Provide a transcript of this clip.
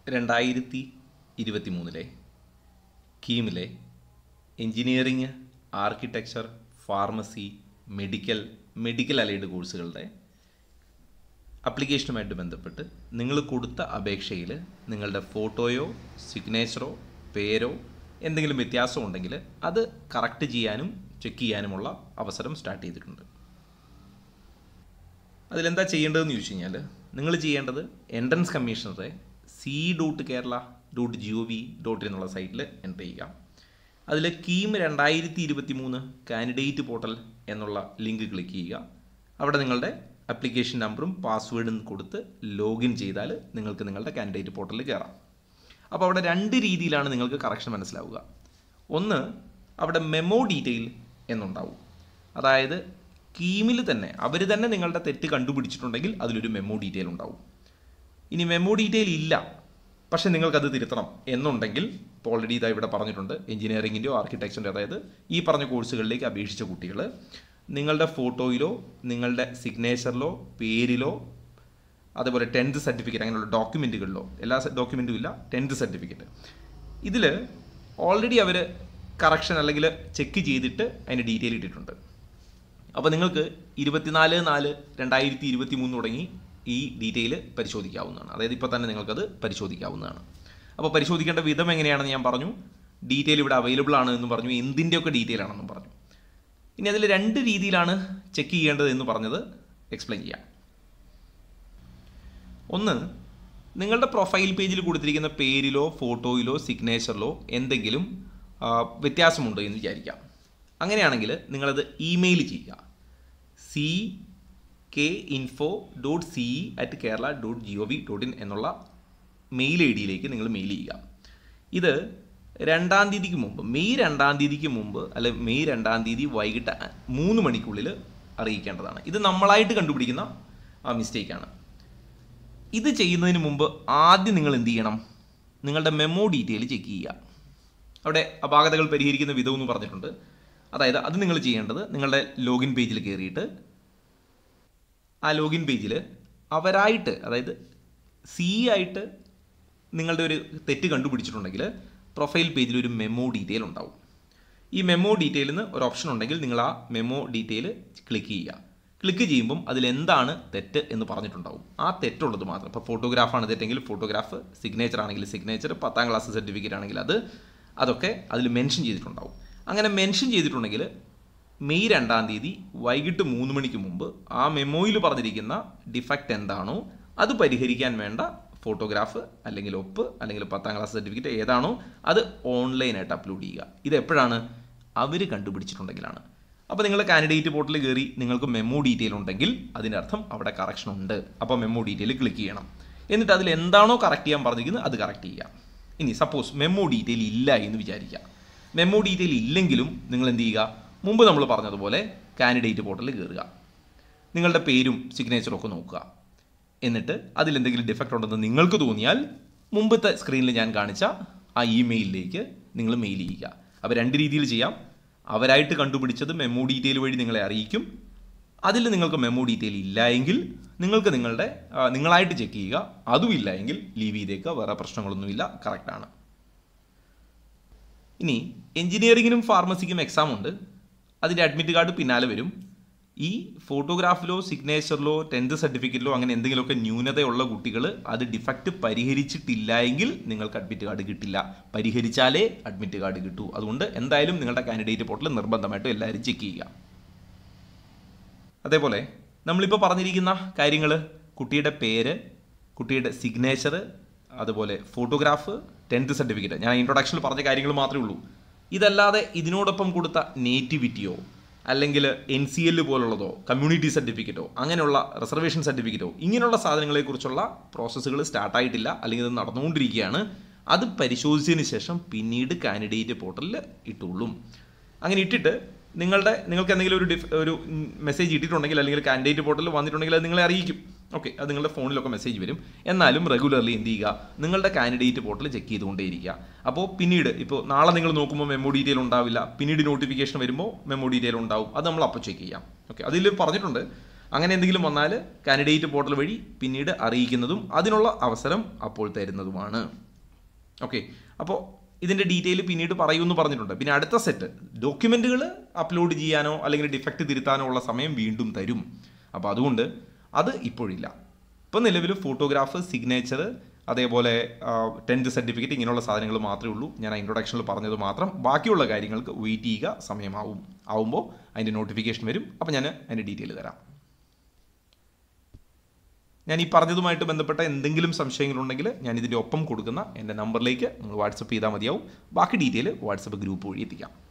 രണ്ടായിരത്തി ഇരുപത്തി മൂന്നിലെ കീമിലെ engineering architecture pharmacy medical medical allied കോഴ്സുകളുടെ അപ്ലിക്കേഷനുമായിട്ട് ബന്ധപ്പെട്ട് നിങ്ങൾ കൊടുത്ത അപേക്ഷയിൽ നിങ്ങളുടെ ഫോട്ടോയോ സിഗ്നേച്ചറോ പേരോ എന്തെങ്കിലും വ്യത്യാസം ഉണ്ടെങ്കിൽ അത് കറക്റ്റ് ചെയ്യാനും ചെക്ക് ചെയ്യാനുമുള്ള അവസരം സ്റ്റാർട്ട് ചെയ്തിട്ടുണ്ട് അതിലെന്താ ചെയ്യേണ്ടതെന്ന് ചോദിച്ചു കഴിഞ്ഞാൽ നിങ്ങൾ ചെയ്യേണ്ടത് എൻട്രൻസ് കമ്മീഷണറെ C dot Kerala dot G O V dot എന്നുള്ള സൈറ്റിൽ എൻ്റർ ചെയ്യുക അതിൽ കീം രണ്ടായിരത്തി ഇരുപത്തി മൂന്ന് കാൻഡിഡേറ്റ് പോർട്ടൽ എന്നുള്ള ലിങ്ക് ക്ലിക്ക് ചെയ്യുക അവിടെ നിങ്ങളുടെ അപ്ലിക്കേഷൻ നമ്പറും പാസ്വേഡും കൊടുത്ത് ലോഗിൻ ചെയ്താൽ നിങ്ങൾക്ക് നിങ്ങളുടെ കാൻഡിഡേറ്റ് പോർട്ടലിൽ കയറാം അപ്പോൾ അവിടെ രണ്ട് രീതിയിലാണ് നിങ്ങൾക്ക് കറക്ഷൻ മനസ്സിലാവുക ഒന്ന് അവിടെ മെമ്മോ ഡീറ്റെയിൽ എന്നുണ്ടാവും അതായത് കീമിൽ തന്നെ അവർ തന്നെ നിങ്ങളുടെ തെറ്റ് കണ്ടുപിടിച്ചിട്ടുണ്ടെങ്കിൽ അതിലൊരു മെമ്മോ ഡീറ്റെയിൽ ഉണ്ടാവും ഇനി മെമ്മോ ഡീറ്റെയിൽ ഇല്ല പക്ഷേ നിങ്ങൾക്കത് തിരുത്തണം എന്നുണ്ടെങ്കിൽ ഇപ്പോൾ ഓൾറെഡി ഇതാ ഇവിടെ പറഞ്ഞിട്ടുണ്ട് എഞ്ചിനീയറിംഗിൻ്റെയോ ആർക്കിടെക്ചറിൻ്റെ അതായത് ഈ പറഞ്ഞ കോഴ്സുകളിലേക്ക് അപേക്ഷിച്ച കുട്ടികൾ നിങ്ങളുടെ ഫോട്ടോയിലോ നിങ്ങളുടെ സിഗ്നേച്ചറിലോ പേരിലോ അതുപോലെ ടെൻത്ത് സർട്ടിഫിക്കറ്റ് അങ്ങനെയുള്ള ഡോക്യുമെൻറ്റുകളിലോ എല്ലാ ഡോക്യുമെൻറ്റും ഇല്ല ടെൻത്ത് സർട്ടിഫിക്കറ്റ് ഇതിൽ ഓൾറെഡി അവർ കറക്ഷൻ അല്ലെങ്കിൽ ചെക്ക് ചെയ്തിട്ട് അതിന് ഡീറ്റെയിൽ ഇട്ടിട്ടുണ്ട് അപ്പോൾ നിങ്ങൾക്ക് ഇരുപത്തിനാല് നാല് രണ്ടായിരത്തി ഇരുപത്തി മൂന്ന് തുടങ്ങി ഈ ഡീറ്റെയിൽ പരിശോധിക്കാവുന്നതാണ് അതായത് ഇപ്പോൾ തന്നെ നിങ്ങൾക്കത് പരിശോധിക്കാവുന്നതാണ് അപ്പോൾ പരിശോധിക്കേണ്ട വിധം എങ്ങനെയാണെന്ന് ഞാൻ പറഞ്ഞു ഡീറ്റെയിൽ ഇവിടെ അവൈലബിൾ ആണ് എന്ന് പറഞ്ഞു എന്തിൻ്റെയൊക്കെ ഡീറ്റെയിൽ ആണെന്നും പറഞ്ഞു ഇനി അതിൽ രണ്ട് രീതിയിലാണ് ചെക്ക് ചെയ്യേണ്ടത് എന്ന് പറഞ്ഞത് എക്സ്പ്ലെയിൻ ചെയ്യാം ഒന്ന് നിങ്ങളുടെ പ്രൊഫൈൽ പേജിൽ കൊടുത്തിരിക്കുന്ന പേരിലോ ഫോട്ടോയിലോ സിഗ്നേച്ചറിലോ എന്തെങ്കിലും ആ, വ്യത്യാസമുണ്ടോ എന്ന് വിചാരിക്കാം അങ്ങനെയാണെങ്കിൽ നിങ്ങളത് ഇമെയിൽ ചെയ്യുക C K info dot C at Kerala dot G O V dot in എന്നുള്ള മെയിൽ ഐ ഡിയിലേക്ക് നിങ്ങൾ മെയിൽ ചെയ്യുക ഇത് രണ്ടാം തീയതിക്ക് മുമ്പ് മെയ് രണ്ടാം തീയതിക്ക് മുമ്പ് അല്ലെ മെയ് രണ്ടാം തീയതി വൈകിട്ട് മൂന്ന് മണിക്കുള്ളിൽ അറിയിക്കേണ്ടതാണ് ഇത് നമ്മളായിട്ട് കണ്ടുപിടിക്കുന്ന മിസ്റ്റേക്കാണ് ഇത് ചെയ്യുന്നതിന് മുമ്പ് ആദ്യം നിങ്ങൾ എന്ത് ചെയ്യണം നിങ്ങളുടെ മെമ്മോ ഡീറ്റെയിൽ ചെക്ക് ചെയ്യുക അവിടെ അപാകതകൾ പരിഹരിക്കുന്ന വിധം എന്ന് പറഞ്ഞിട്ടുണ്ട് അതായത് അത് നിങ്ങൾ ചെയ്യേണ്ടത് നിങ്ങളുടെ ലോഗിൻ പേജിൽ കയറിയിട്ട് ആ ലോഗിൻ പേജിൽ അവരായിട്ട് അതായത് സി ആയിട്ട് നിങ്ങളുടെ ഒരു തെറ്റ് കണ്ടുപിടിച്ചിട്ടുണ്ടെങ്കിൽ പ്രൊഫൈൽ പേജിൽ ഒരു മെമ്മോ ഡീറ്റെയിൽ ഉണ്ടാവും ഈ മെമ്മോ ഡീറ്റെയിലിൽ നിന്ന് ഒരു ഓപ്ഷൻ ഉണ്ടെങ്കിൽ നിങ്ങൾ ആ മെമ്മോ ഡീറ്റെയിൽ ക്ലിക്ക് ചെയ്യുക ക്ലിക്ക് ചെയ്യുമ്പം അതിൽ എന്താണ് തെറ്റ് എന്ന് പറഞ്ഞിട്ടുണ്ടാവും ആ തെറ്റുള്ളത് മാത്രം ഇപ്പോൾ ഫോട്ടോഗ്രാഫാണ് തെറ്റെങ്കിൽ ഫോട്ടോഗ്രാഫ് സിഗ്നേച്ചർ ആണെങ്കിൽ സിഗ്നേച്ചർ പത്താം ക്ലാസ് സർട്ടിഫിക്കറ്റ് ആണെങ്കിൽ അത് അതൊക്കെ അതിൽ മെൻഷൻ ചെയ്തിട്ടുണ്ടാവും അങ്ങനെ മെൻഷൻ ചെയ്തിട്ടുണ്ടെങ്കിൽ മെയ് രണ്ടാം തീയതി വൈകിട്ട് മൂന്ന് മണിക്ക് മുമ്പ് ആ മെമ്മോയിൽ പറഞ്ഞിരിക്കുന്ന ഡിഫക്റ്റ് എന്താണോ അത് പരിഹരിക്കാൻ വേണ്ട ഫോട്ടോഗ്രാഫ് അല്ലെങ്കിൽ ഒപ്പ് അല്ലെങ്കിൽ പത്താം ക്ലാസ് സർട്ടിഫിക്കറ്റ് ഏതാണോ അത് ഓൺലൈനായിട്ട് അപ്ലോഡ് ചെയ്യുക ഇത് എപ്പോഴാണ് അവർ കണ്ടുപിടിച്ചിട്ടുണ്ടെങ്കിലാണ് അപ്പോൾ നിങ്ങൾ കാൻഡിഡേറ്റ് പോർട്ടലിൽ കയറി നിങ്ങൾക്ക് മെമ്മോ ഡീറ്റെയിൽ ഉണ്ടെങ്കിൽ അതിൻ്റെ അർത്ഥം അവിടെ കറക്ഷൻ ഉണ്ട് അപ്പോൾ മെമ്മോ ഡീറ്റെയിൽ ക്ലിക്ക് ചെയ്യണം എന്നിട്ട് അതിൽ എന്താണോ കറക്റ്റ് ചെയ്യാൻ പറഞ്ഞിരിക്കുന്നത് അത് കറക്റ്റ് ചെയ്യുക ഇനി സപ്പോസ് മെമ്മോ ഡീറ്റെയിൽ ഇല്ല എന്ന് വിചാരിക്കുക മെമ്മോ ഡീറ്റെയിൽ ഇല്ലെങ്കിലും നിങ്ങൾ എന്ത് ചെയ്യുക മുമ്പ് നമ്മൾ പറഞ്ഞതുപോലെ കാൻഡിഡേറ്റ് പോർട്ടലിൽ കയറുക നിങ്ങളുടെ പേരും സിഗ്നേച്ചറും ഒക്കെ നോക്കുക എന്നിട്ട് അതിൽ എന്തെങ്കിലും ഡിഫക്റ്റ് ഉണ്ടെന്ന് നിങ്ങൾക്ക് തോന്നിയാൽ മുമ്പത്തെ സ്ക്രീനിൽ ഞാൻ കാണിച്ച ആ ഇമെയിലിലേക്ക് നിങ്ങൾ മെയിൽ ചെയ്യുക അപ്പോൾ രണ്ട് രീതിയിൽ ചെയ്യാം അവരായിട്ട് കണ്ടുപിടിച്ചത് മെമ്മോ ഡീറ്റെയിൽ വഴി നിങ്ങളെ അറിയിക്കും അതിൽ നിങ്ങൾക്ക് മെമ്മോ ഡീറ്റെയിൽ ഇല്ല എങ്കിൽ നിങ്ങൾക്ക് നിങ്ങളുടെ ആ, നിങ്ങളായിട്ട് ചെക്ക് ചെയ്യുക അതും ഇല്ല എങ്കിൽ ലീവ് ചെയ്തേക്കുക വേറെ പ്രശ്നങ്ങളൊന്നുമില്ല കറക്റ്റാണ് ഇനി എഞ്ചിനീയറിങ്ങിനും ഫാർമസിക്കും എക്സാം ഉണ്ട് അതിൻ്റെ അഡ്മിറ്റ് കാർഡ് പിന്നാലെ വരും ഈ ഫോട്ടോഗ്രാഫിലോ സിഗ്നേച്ചറിലോ ടെൻത്ത് സർട്ടിഫിക്കറ്റിലോ അങ്ങനെ എന്തെങ്കിലുമൊക്കെ ന്യൂനതയുള്ള കുട്ടികൾ അത് ഡിഫക്റ്റ് പരിഹരിച്ചിട്ടില്ല എങ്കിൽ നിങ്ങൾക്ക് അഡ്മിറ്റ് കാർഡ് കിട്ടില്ല പരിഹരിച്ചാലേ അഡ്മിറ്റ് കാർഡ് കിട്ടൂ അതുകൊണ്ട് എന്തായാലും നിങ്ങളുടെ കാൻഡിഡേറ്റ് പോർട്ടൽ നിർബന്ധമായിട്ടും എല്ലാവരും ചെക്ക് ചെയ്യുക അതേപോലെ നമ്മളിപ്പോൾ പറഞ്ഞിരിക്കുന്ന കാര്യങ്ങൾ കുട്ടിയുടെ പേര് കുട്ടിയുടെ സിഗ്നേച്ചർ അതുപോലെ ഫോട്ടോഗ്രാഫ് ടെൻത്ത് സർട്ടിഫിക്കറ്റ് ഞാൻ ഇൻട്രൊഡക്ഷനിൽ പറഞ്ഞ കാര്യങ്ങൾ മാത്രമേ ഉള്ളൂ ഇതല്ലാതെ ഇതിനോടൊപ്പം കൊടുത്ത നേറ്റിവിറ്റിയോ അല്ലെങ്കിൽ എൻ സി എൽ പോലുള്ളതോ കമ്മ്യൂണിറ്റി സർട്ടിഫിക്കറ്റോ അങ്ങനെയുള്ള റിസർവേഷൻ സർട്ടിഫിക്കറ്റോ ഇങ്ങനെയുള്ള സാധനങ്ങളെക്കുറിച്ചുള്ള പ്രോസസ്സുകൾ സ്റ്റാർട്ടായിട്ടില്ല അല്ലെങ്കിൽ ഇത് നടന്നുകൊണ്ടിരിക്കുകയാണ് അത് പരിശോധിച്ചതിന് ശേഷം പിന്നീട് കാൻഡിഡേറ്റ് പോർട്ടലിൽ ഇട്ടുള്ളൂ അങ്ങനെ ഇട്ടിട്ട് നിങ്ങളുടെ നിങ്ങൾക്ക് എന്തെങ്കിലും ഒരു ഡിഫ് ഒരു മെസ്സേജ് ഇട്ടിട്ടുണ്ടെങ്കിൽ അല്ലെങ്കിൽ കാൻഡിഡേറ്റ് പോർട്ടലിൽ വന്നിട്ടുണ്ടെങ്കിൽ അത് നിങ്ങളെ അറിയിക്കും ഓക്കെ അത് നിങ്ങളുടെ ഫോണിലൊക്കെ മെസ്സേജ് വരും എന്നാലും റെഗുലർലി എന്ത് ചെയ്യുക നിങ്ങളുടെ കാൻഡിഡേറ്റ് പോർട്ടൽ ചെക്ക് ചെയ്തുകൊണ്ടേയിരിക്കുക അപ്പോൾ പിന്നീട് ഇപ്പോൾ നാളെ നിങ്ങൾ നോക്കുമ്പോൾ മെമ്മോ ഡീറ്റെയിൽ ഉണ്ടാവില്ല പിന്നീട് നോട്ടിഫിക്കേഷൻ വരുമ്പോൾ മെമ്മോ ഡീറ്റെയിൽ ഉണ്ടാവും അത് നമ്മൾ അപ്പോൾ ചെക്ക് ചെയ്യാം ഓക്കെ അതിൽ പറഞ്ഞിട്ടുണ്ട് അങ്ങനെ എന്തെങ്കിലും വന്നാൽ കാൻഡിഡേറ്റ് പോർട്ടൽ വഴി പിന്നീട് അറിയിക്കുന്നതും അതിനുള്ള അവസരം അപ്പോൾ തരുന്നതുമാണ് ഓക്കെ അപ്പോൾ ഇതിൻ്റെ ഡീറ്റെയിൽ പിന്നീട് പറയുമെന്ന് പറഞ്ഞിട്ടുണ്ട് പിന്നെ അടുത്ത സെറ്റ് ഡോക്യുമെൻറ്റുകൾ അപ്ലോഡ് ചെയ്യാനോ അല്ലെങ്കിൽ ഡിഫക്റ്റ് തിരുത്താനോ ഉള്ള സമയം വീണ്ടും തരും അപ്പോൾ അതുകൊണ്ട് അത് ഇപ്പോഴില്ല ഇപ്പം നിലവിൽ ഫോട്ടോഗ്രാഫ് സിഗ്നേച്ചർ അതേപോലെ ടെൻത്ത് സർട്ടിഫിക്കറ്റ് ഇങ്ങനെയുള്ള സാധനങ്ങൾ മാത്രമേ ഉള്ളൂ ഞാൻ ഇൻട്രൊഡക്ഷനിൽ പറഞ്ഞത് മാത്രം ബാക്കിയുള്ള കാര്യങ്ങൾക്ക് വെയിറ്റ് ചെയ്യുക സമയമാവും ആവുമ്പോൾ അതിൻ്റെ നോട്ടിഫിക്കേഷൻ വരും അപ്പോൾ ഞാൻ അതിൻ്റെ ഡീറ്റെയിൽ തരാം ഞാൻ ഈ പറഞ്ഞതുമായിട്ട് ബന്ധപ്പെട്ട എന്തെങ്കിലും സംശയങ്ങളുണ്ടെങ്കിൽ ഞാൻ ഇതിൻ്റെ ഒപ്പം കൊടുക്കുന്ന എൻ്റെ നമ്പറിലേക്ക് നിങ്ങൾ വാട്സപ്പ് ചെയ്താൽ മതിയാവും ബാക്കി ഡീറ്റെയിൽ വാട്സപ്പ് ഗ്രൂപ്പ് വഴി എത്തിക്കാം